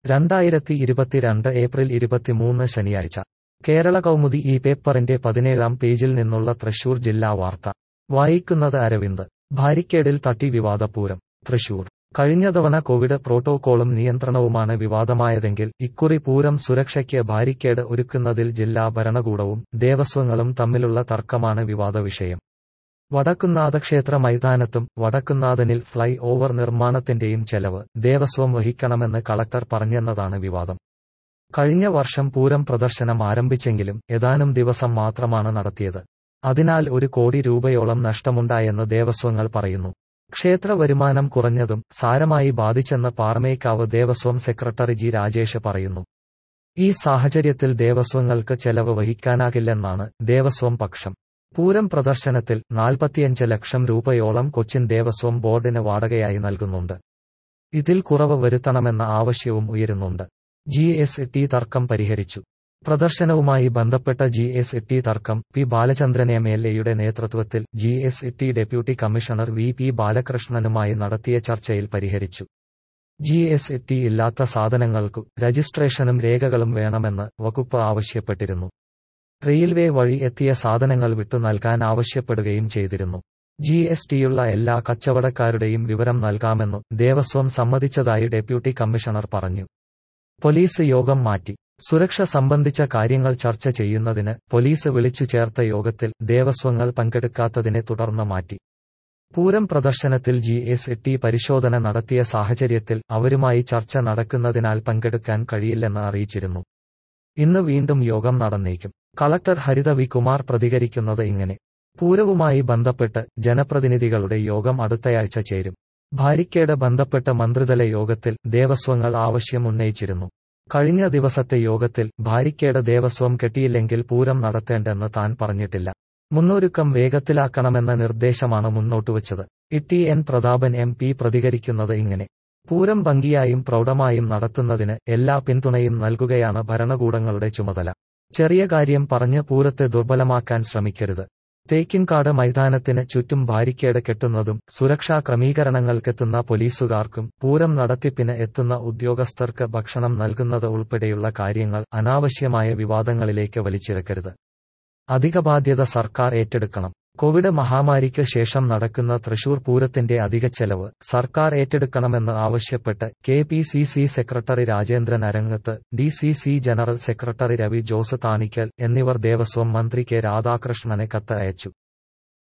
രണ്ടായിരത്തി ഇരുപത്തിരണ്ട് ഏപ്രിൽ ഇരുപത്തിമൂന്ന് ശനിയാഴ്ച കേരള കൗമുദി ഈ പേപ്പറിന്റെ പതിനേഴാം പേജിൽ നിന്നുള്ള തൃശൂർ ജില്ലാ വാർത്ത വായിക്കുന്നത് അരവിന്ദ് ഭാരിക്കേടിൽ തട്ടി വിവാദപൂരം തൃശൂർ കഴിഞ്ഞ തവണ കോവിഡ് പ്രോട്ടോകോളും നിയന്ത്രണവുമാണ് വിവാദമായതെങ്കിൽ ഇക്കുറി പൂരം സുരക്ഷയ്ക്ക് ബാരിക്കേഡ് ഒരുക്കുന്നതിൽ ജില്ലാ ഭരണകൂടവും ദേവസ്വങ്ങളും തമ്മിലുള്ള തർക്കമാണ് വിവാദ വിഷയം വടക്കുന്നാഥ ക്ഷേത്ര മൈതാനത്തും വടക്കുന്നാഥനിൽ ഫ്ലൈ ഓവർ നിർമ്മാണത്തിന്റെയും ചെലവ് ദേവസ്വം വഹിക്കണമെന്ന് കളക്ടർ പറഞ്ഞെന്നതാണ് വിവാദം കഴിഞ്ഞ വർഷം പൂരം പ്രദർശനം ആരംഭിച്ചെങ്കിലും ഏതാനും ദിവസം മാത്രമാണ് നടത്തിയത് അതിനാൽ ഒരു കോടി രൂപയോളം നഷ്ടമുണ്ടായെന്ന് ദേവസ്വങ്ങൾ പറയുന്നു ക്ഷേത്ര വരുമാനം കുറഞ്ഞതും സാരമായി ബാധിച്ചെന്ന് പാറമേക്കാവ് ദേവസ്വം സെക്രട്ടറി ജി രാജേഷ് പറയുന്നു ഈ സാഹചര്യത്തിൽ ദേവസ്വങ്ങൾക്ക് ചെലവ് വഹിക്കാനാകില്ലെന്നാണ് ദേവസ്വം പക്ഷം പൂരം പ്രദർശനത്തിൽ നാൽപ്പത്തിയഞ്ച് ലക്ഷം രൂപയോളം കൊച്ചിൻ ദേവസ്വം ബോർഡിന് വാടകയായി നൽകുന്നുണ്ട് ഇതിൽ കുറവ് വരുത്തണമെന്ന ആവശ്യവും ഉയരുന്നുണ്ട് ജി എസ് ടി തർക്കം പരിഹരിച്ചു പ്രദർശനവുമായി ബന്ധപ്പെട്ട ജി എസ് ടി തർക്കം പി ബാലചന്ദ്രൻ എം എൽ എയുടെ നേതൃത്വത്തിൽ G S T deputy commissioner V P ബാലകൃഷ്ണനുമായി നടത്തിയ ചർച്ചയിൽ പരിഹരിച്ചു ജി എസ് ടി ഇല്ലാത്ത സാധനങ്ങൾക്കു രജിസ്ട്രേഷനും രേഖകളും വേണമെന്ന് വകുപ്പ് ആവശ്യപ്പെട്ടിരുന്നു റെയിൽവേ വഴി എത്തിയ സാധനങ്ങൾ വിട്ടു നൽകാൻ ആവശ്യപ്പെടുകയും ചെയ്തിരുന്നു ജി എസ് ടിയുള്ള എല്ലാ കച്ചവടക്കാരുടെയും വിവരം നൽകാമെന്നു ദേവസ്വം സമ്മതിച്ചതായി ഡെപ്യൂട്ടി കമ്മീഷണർ പറഞ്ഞു പോലീസ് യോഗം മാറ്റി സുരക്ഷ സംബന്ധിച്ച കാര്യങ്ങൾ ചർച്ച ചെയ്യുന്നതിന് പോലീസ് വിളിച്ചു ചേർത്ത യോഗത്തിൽ ദേവസ്വങ്ങൾ പങ്കെടുക്കാത്തതിനെ തുടർന്ന് മാറ്റി പൂരം പ്രദർശനത്തിൽ ജി എസ് ടി പരിശോധന നടത്തിയ സാഹചര്യത്തിൽ അവരുമായി ചർച്ച നടക്കുന്നതിനാൽ പങ്കെടുക്കാൻ കഴിയില്ലെന്ന് അറിയിച്ചിരുന്നു ഇന്ന് വീണ്ടും യോഗം നടന്നേക്കും കളക്ടർ ഹരിത വി കുമാർ പ്രതികരിക്കുന്നത് ഇങ്ങനെ പൂരവുമായി ബന്ധപ്പെട്ട് ജനപ്രതിനിധികളുടെ യോഗം അടുത്തയാഴ്ച ചേരും ഭാരിക്കേട് ബന്ധപ്പെട്ട മന്ത്രിതല യോഗത്തിൽ ദേവസ്വങ്ങൾ ആവശ്യം ഉന്നയിച്ചിരുന്നു കഴിഞ്ഞ ദിവസത്തെ യോഗത്തിൽ ഭാരിക്കേട് ദേവസ്വം കെട്ടിയില്ലെങ്കിൽ പൂരം നടത്തേണ്ടെന്ന് താൻ പറഞ്ഞിട്ടില്ല മുന്നൊരുക്കം വേഗത്തിലാക്കണമെന്ന നിർദ്ദേശമാണ് മുന്നോട്ടുവച്ചത് T N Prathapan M P പ്രതികരിക്കുന്നത് ഇങ്ങനെ പൂരം ഭംഗിയായും പ്രൗഢമായും നടത്തുന്നതിന് എല്ലാ പിന്തുണയും നൽകുകയാണ് ഭരണകൂടങ്ങളുടെ ചുമതല ചെറിയ കാര്യം പറഞ്ഞ് പൂരത്തെ ദുർബലമാക്കാൻ ശ്രമിക്കരുത് തേക്കിൻകാട് മൈതാനത്തിന് ചുറ്റും ബാരിക്കേഡ് കെട്ടുന്നതും സുരക്ഷാ ക്രമീകരണങ്ങൾക്കെത്തുന്ന പോലീസുകാർക്കും പൂരം നടത്തിപ്പിന് എത്തുന്ന ഉദ്യോഗസ്ഥർക്ക് ഭക്ഷണം നൽകുന്നത് ഉൾപ്പെടെയുള്ള കാര്യങ്ങൾ അനാവശ്യമായ വിവാദങ്ങളിലേക്ക് വലിച്ചിഴക്കരുത് അധിക ബാധ്യത സർക്കാർ ഏറ്റെടുക്കണം കോവിഡ് മഹാമാരിക്ക് ശേഷം നടക്കുന്ന തൃശൂർ പൂരത്തിന്റെ അധിക ചെലവ് സർക്കാർ ഏറ്റെടുക്കണമെന്ന് ആവശ്യപ്പെട്ട് K P C C secretary Rajendran Arangath D C C general secretary Ravi Jose Thanikkal എന്നിവർ ദേവസ്വം മന്ത്രി കെ രാധാകൃഷ്ണനെ കത്ത് അയച്ചു